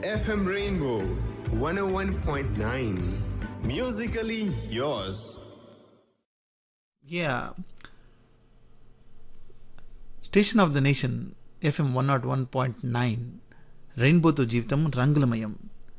FM Rainbow 101.9. Musically yours. Yeah station of the nation FM one naught one point nine రెయిన్బోతో జీవితం రంగులమయం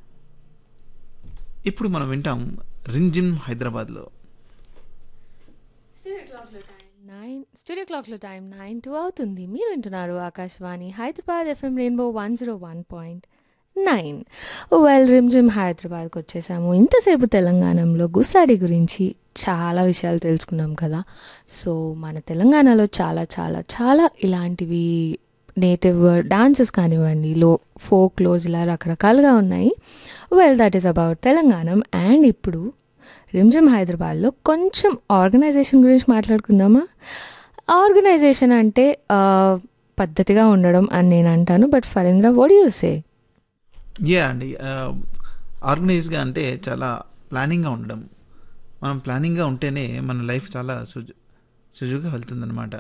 ఇప్పుడు మనం వింటాం రింజిమ్ హైదరాబాద్లో స్టూడియో క్లాక్లో టైం నైన్ స్టూడియో క్లాక్లో టైం నైన్ టూ అవుతుంది మీరు వింటున్నారు Akashvani Hyderabad FM Rainbow one zero one point nine well Rimjhim హైదరాబాద్కి వచ్చేసాము ఇంతసేపు తెలంగాణలో గుస్సాడి గురించి చాలా విషయాలు తెలుసుకున్నాం కదా సో మన తెలంగాణలో చాలా చాలా చాలా ఇలాంటివి నేటివ్ డాన్సెస్ కానివ్వండి లో ఫోక్ లోజ్ ఇలా రకరకాలుగా ఉన్నాయి well that is about Telangana and ఇప్పుడు రిమ్జిమ్ హైదరాబాద్లో కొంచెం ఆర్గనైజేషన్ గురించి మాట్లాడుకుందామా ఆర్గనైజేషన్ అంటే ఆ, పద్ధతిగా ఉండడం అని నేను అంటాను బట్ ఫరీంద్ర వడ్ యూ సే యా అండి ఆర్గనైజ్గా అంటే చాలా ప్లానింగ్గా ఉండడం మనం ప్లానింగ్గా ఉంటేనే మన లైఫ్ చాలా సుజు సుజుగా వెళ్తుందన్నమాట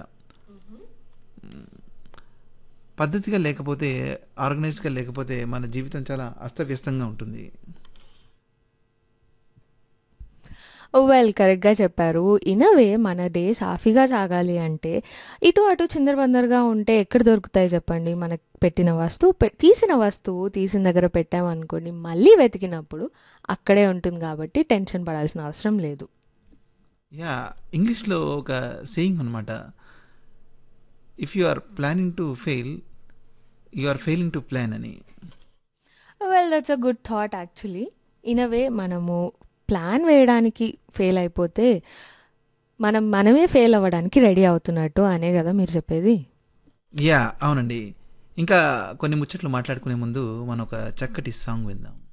పద్ధతిగా లేకపోతే ఆర్గనైజ్డ్గా లేకపోతే మన జీవితం చాలా అస్తవ్యస్తంగా ఉంటుంది వెల్ కరెక్ట్గా చెప్పారు ఇనవే మన డే సాఫీగా సాగాలి అంటే ఇటు అటు చిందరబందరగా ఉంటే ఎక్కడ దొరుకుతాయి చెప్పండి మనకు పెట్టిన వస్తువు పె- తీసిన వస్తువు తీసిన దగ్గర పెట్టామనుకోండి మళ్ళీ వెతికినప్పుడు అక్కడే ఉంటుంది కాబట్టి టెన్షన్ పడాల్సిన అవసరం లేదు యా ఇంగ్లీష్లో ఒక సేయింగ్ అనమాట if you are planning to fail you are failing to plan అని well that's a good thought actually anyway మనము ప్లాన్ వేయడానికి ఫెయిల్ అయిపోతే మనం మనమే ఫెయిల్ అవ్వడానికి రెడీ అవుతున్నట్టు అనే కదా మీరు చెప్పేది యా అవునండి ఇంకా కొన్ని ముచ్చట్లు మాట్లాడుకునే ముందు మనం ఒక చక్కటి సాంగ్ విందాం